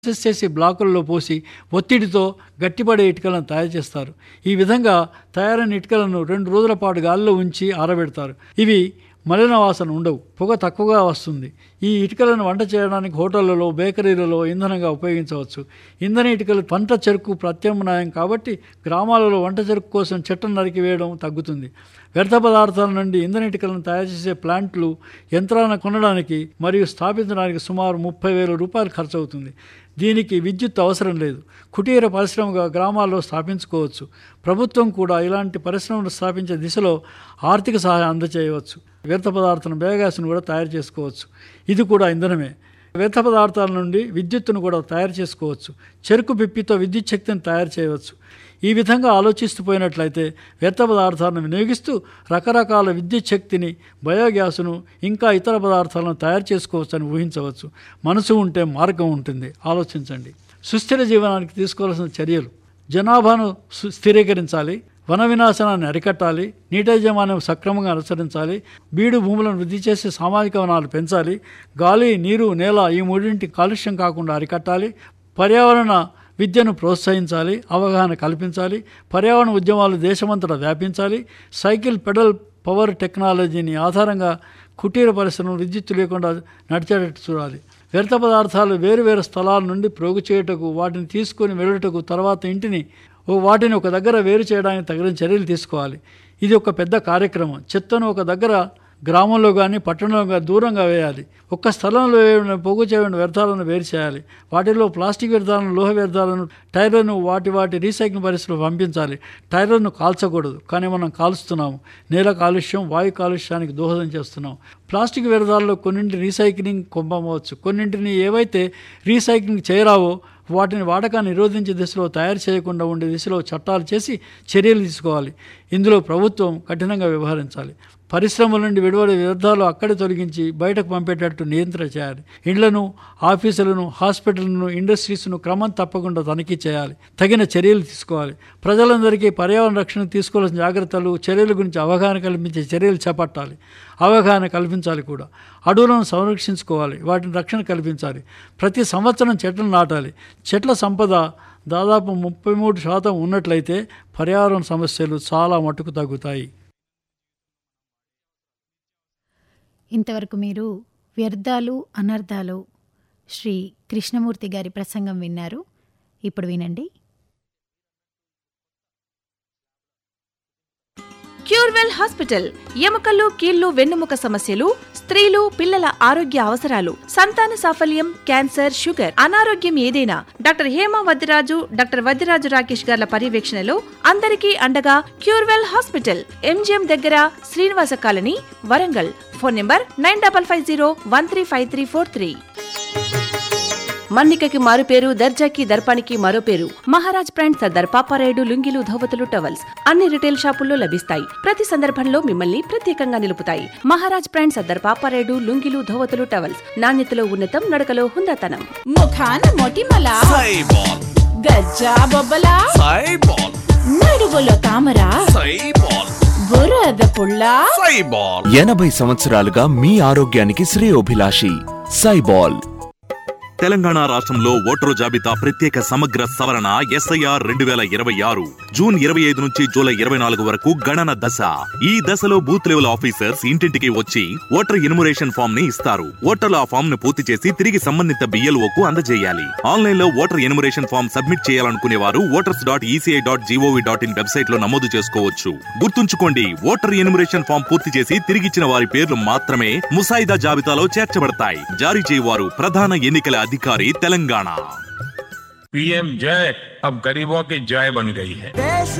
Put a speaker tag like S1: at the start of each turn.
S1: process చేసి బ్లాకుల్లో పోసి ఒత్తిడితో గట్టిపడే ఇటుకలను తయారు చేస్తారు ఈ విధంగా తయారైన ఇటుకలను రెండు రోజుల పాటు గాలిలో ఉంచి ఆరబెడతారు ఇవి మలిన వాసన ఉండవు పొగ తక్కువగా వస్తుంది ఈ ఇటుకలను వంట చేయడానికి హోటళ్లలో బేకరీలలో ఇంధనంగా ఉపయోగించవచ్చు ఇంధన ఇటుకలు పంట చెరుకు ప్రత్యామ్నాయం కాబట్టి గ్రామాలలో వంట చెరుకు కోసం చెట్టును నరికి వేయడం తగ్గుతుంది వ్యర్థ పదార్థాల నుండి ఇంధన ఇటుకలను తయారు చేసే ప్లాంట్లు యంత్రాలను కొనడానికి మరియు స్థాపించడానికి సుమారు ముప్పై వేల రూపాయలు ఖర్చు అవుతుంది దీనికి విద్యుత్ అవసరం లేదు కుటీర పరిశ్రమగా గ్రామాల్లో స్థాపించుకోవచ్చు ప్రభుత్వం కూడా ఇలాంటి పరిశ్రమలు స్థాపించే దిశలో ఆర్థిక సహాయం అందచేయవచ్చు వ్యర్థ పదార్థాలను బయోగ్యాస్ను కూడా తయారు చేసుకోవచ్చు ఇది కూడా ఇంధనమే వ్యర్థ పదార్థాల నుండి విద్యుత్తును కూడా తయారు చేసుకోవచ్చు చెరుకు పిప్పితో విద్యుత్ శక్తిని తయారు చేయవచ్చు ఈ విధంగా ఆలోచిస్తూ పోయినట్లయితే వ్యర్థ పదార్థాలను వినియోగిస్తూ రకరకాల విద్యుత్ శక్తిని బయోగ్యాస్ను ఇంకా ఇతర పదార్థాలను తయారు చేసుకోవచ్చని ఊహించవచ్చు మనసు ఉంటే మార్గం ఉంటుంది ఆలోచించండి సుస్థిర జీవనానికి తీసుకోవాల్సిన చర్యలు జనాభాను సు- స్థిరీకరించాలి వన వినాశనాన్ని అరికట్టాలి నీటయాజమాన్యం సక్రమంగా అనుసరించాలి బీడు భూములను వృద్ధి చేసి సామాజిక వనాలు పెంచాలి గాలి నీరు నేల ఈ మూడింటి కాలుష్యం కాకుండా అరికట్టాలి పర్యావరణ విద్యను ప్రోత్సహించాలి అవగాహన కల్పించాలి పర్యావరణ ఉద్యమాలు దేశమంతటా వ్యాపించాలి సైకిల్ పెడల్ పవర్ టెక్నాలజీని ఆధారంగా కుటీర పరిశ్రమలు విద్యుత్ లేకుండా నడిచేటట్టు చూడాలి వ్యర్థ పదార్థాలు వేరు వేరు స్థలాల నుండి ప్రోగు చేయుటకు వాటిని తీసుకొని వెళ్ళుటకు తర్వాత ఇంటిని ఓ వాటిని ఒక దగ్గర వేరు చేయడానికి తగిన చర్యలు తీసుకోవాలి ఇది ఒక పెద్ద కార్యక్రమం చెత్తను ఒక దగ్గర గ్రామంలో కానీ పట్టణంలో కానీ దూరంగా వేయాలి ఒక్క స్థలంలో వేయబడిన పొగు చేయబడిన వ్యర్థాలను వేరు చేయాలి వాటిలో ప్లాస్టిక్ వ్యర్థాలను లోహ వ్యర్థాలను టైర్లను వాటి వాటి రీసైక్లింగ్ పరిస్థితులు పంపించాలి టైర్లను కాల్చకూడదు కానీ మనం కాలుస్తున్నాము నేల కాలుష్యం వాయు కాలుష్యానికి దోహదం చేస్తున్నాం ప్లాస్టిక్ వ్యర్థాల్లో కొన్నింటి రీసైక్లింగ్ కొంపవచ్చు కొన్నింటిని ఏవైతే రీసైక్లింగ్ చేయరావో వాటిని వాడకాన్ని నిరోధించే దిశలో తయారు చేయకుండా ఉండే దిశలో చట్టాలు చేసి చర్యలు తీసుకోవాలి ఇందులో ప్రభుత్వం కఠినంగా వ్యవహరించాలి పరిశ్రమల నుండి విడువడే వ్యర్థాలు అక్కడే తొలగించి బయటకు పంపేటట్టు నియంత్రణ చేయాలి ఇండ్లను ఆఫీసులను హాస్పిటల్ను ఇండస్ట్రీస్ను క్రమం తప్పకుండా తనిఖీ చేయాలి తగిన చర్యలు తీసుకోవాలి ప్రజలందరికీ పర్యావరణ రక్షణ తీసుకోవాల్సిన జాగ్రత్తలు చర్యల గురించి అవగాహన కల్పించే చర్యలు చేపట్టాలి అవగాహన కల్పించాలి కూడా అడవులను సంరక్షించుకోవాలి వాటిని రక్షణ కల్పించాలి ప్రతి సంవత్సరం చెట్లు నాటాలి చెట్ల సంపద దాదాపు ముప్పై మూడు శాతం ఉన్నట్లయితే పర్యావరణ సమస్యలు చాలా మటుకు తగ్గుతాయి
S2: ఇంతవరకు మీరు వ్యర్థాలు అనర్థాలు శ్రీ కృష్ణమూర్తి గారి ప్రసంగం విన్నారు ఇప్పుడు వినండి
S3: క్యూర్వెల్ హాస్పిటల్ ఎముకలు కీళ్లు వెన్నుముక సమస్యలు స్త్రీలు పిల్లల ఆరోగ్య అవసరాలు సంతాన సాఫల్యం క్యాన్సర్ షుగర్ అనారోగ్యం ఏదైనా డాక్టర్ హేమ వద్దిరాజు డాక్టర్ వద్దిరాజు రాకేష్ గార్ల పర్యవేక్షణలో అందరికీ అండగా క్యూర్వెల్ హాస్పిటల్ ఎంజిఎం దగ్గర Srinivasa colony Warangal phone number nine double five zero one three five three four three మన్నికకి మారు పేరు దర్జాకి దర్పానికి మరో పేరు మహారాజ్ బ్రాండ్ సర్దార్ పాపారాయుడు లుంగిలు ధోవతులు టవల్స్ అన్ని రిటైల్ షాపుల్లో లభిస్తాయి ప్రతి సందర్భంలో మిమ్మల్ని ప్రత్యేకంగా నిలుపుతాయి మహారాజ్ బ్రాండ్ సర్దార్ పాపారాయుడు లుంగిలు ధోవతులు టవల్స్ నాణ్యతలో ఉన్నతం నడకలో హుందాతనం
S4: ముఖాన మొటిమల
S5: సైబాల్
S4: గజ్జా బొబ్బల
S5: సైబాల్
S4: నడుగులో తామర
S5: సైబాల్
S4: బురద పుల్ల
S5: సైబాల్
S6: ఎనభై సంవత్సరాలుగా మీ ఆరోగ్యానికి శ్రేయోభిలాషి సైబాల్
S7: తెలంగాణ రాష్ట్రంలో ఓటరు జాబితా ప్రత్యేక సమగ్ర సవరణ ఎస్ఐఆర్ రెండు వేల ఇరవై ఆరు జూన్ ఇరవై ఐదు నుంచి జూలై ఇరవై నాలుగు వరకు గణన దశ ఈ దశలో బూత్ లెవెల్ ఆఫీసర్స్ ఇంటింటికి వచ్చి ఓటర్ ఇన్మురేషన్ ఫామ్ ని ఇస్తారు ఓటర్లు ఆ ఫామ్ ను పూర్తి చేసి తిరిగి సంబంధిత బిఎల్ఓ కు అందజేయాలి ఆన్లైన్ లో ఓటర్ ఇన్మురేషన్ ఫామ్ సబ్మిట్ చేయాలనుకునే వారు voters dot ECI dot GOV dot in website లో నమోదు చేసుకోవచ్చు గుర్తుంచుకోండి ఓటర్ ఇన్మురేషన్ ఫామ్ పూర్తి చేసి తిరిగిచ్చిన వారి పేర్లు మాత్రమే ముసాయిదా జాబితాలో చేర్చబడతాయి జారీ చేయవారు ప్రధాన ఎన్నికల అధికారి తెలంగాణ
S8: पीएम जय अब गरीबों की जय बन गई है
S9: देश